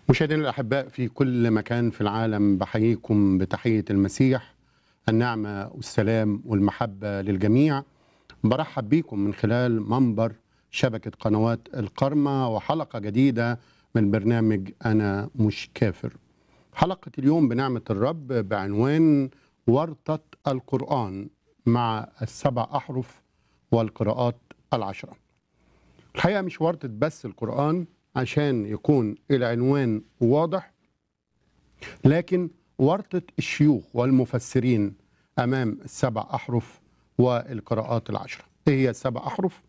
مشاهدينا الأحباء في كل مكان في العالم بحييكم بتحية المسيح النعمة والسلام والمحبة للجميع برحب بيكم من خلال منبر شبكة قنوات القرمة وحلقة جديدة من برنامج أنا مش كافر حلقة اليوم بنعمة الرب بعنوان ورطة القرآن مع السبع أحرف والقراءات العشرة الحقيقة مش ورطة بس القرآن عشان يكون العنوان واضح لكن ورطة الشيوخ والمفسرين أمام السبع أحرف والقراءات العشرة إيه هي السبع أحرف؟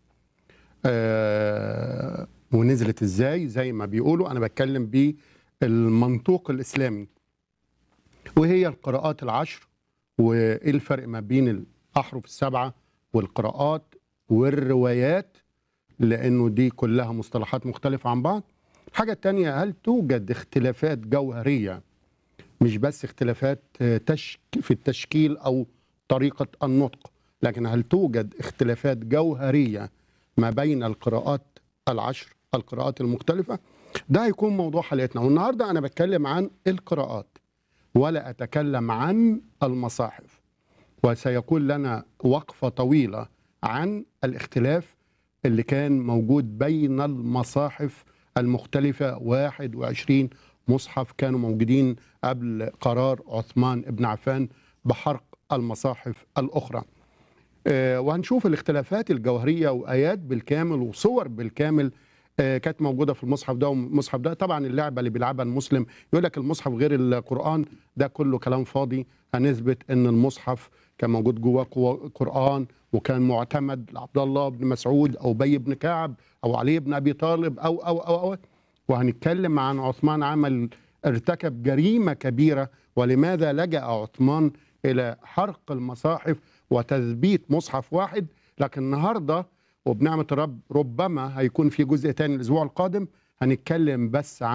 آه ونزلت إزاي زي ما بيقولوا أنا بتكلم بالمنطوق الإسلامي وهي القراءات العشر وإيه الفرق ما بين الأحرف السبعة والقراءات والروايات لأنه دي كلها مصطلحات مختلفة عن بعض الحاجة التانية هل توجد اختلافات جوهرية مش بس اختلافات تشك في التشكيل أو طريقة النطق لكن هل توجد اختلافات جوهرية ما بين القراءات العشر القراءات المختلفة ده هيكون موضوع حلقتنا والنهاردة أنا بتكلم عن القراءات ولا أتكلم عن المصاحف وسيكون لنا وقفة طويلة عن الاختلاف اللي كان موجود بين المصاحف المختلفة 21 مصحف كانوا موجودين قبل قرار عثمان بن عفان بحرق المصاحف الأخرى آه وهنشوف الاختلافات الجوهرية وآيات بالكامل وصور بالكامل آه كانت موجودة في المصحف ده والمصحف ده طبعا اللعبة اللي بيلعبها المسلم يقول لك المصحف غير القرآن ده كله كلام فاضي هنثبت ان المصحف كان موجود جواه قرآن وكان معتمد لعبد الله بن مسعود او بي بن كعب او علي بن ابي طالب او او او, أو وهنتكلم عن عثمان عمل ارتكب جريمه كبيره ولماذا لجا عثمان الى حرق المصاحف وتثبيت مصحف واحد لكن النهارده وبنعمه الرب ربما هيكون في جزء تاني الاسبوع القادم هنتكلم بس عن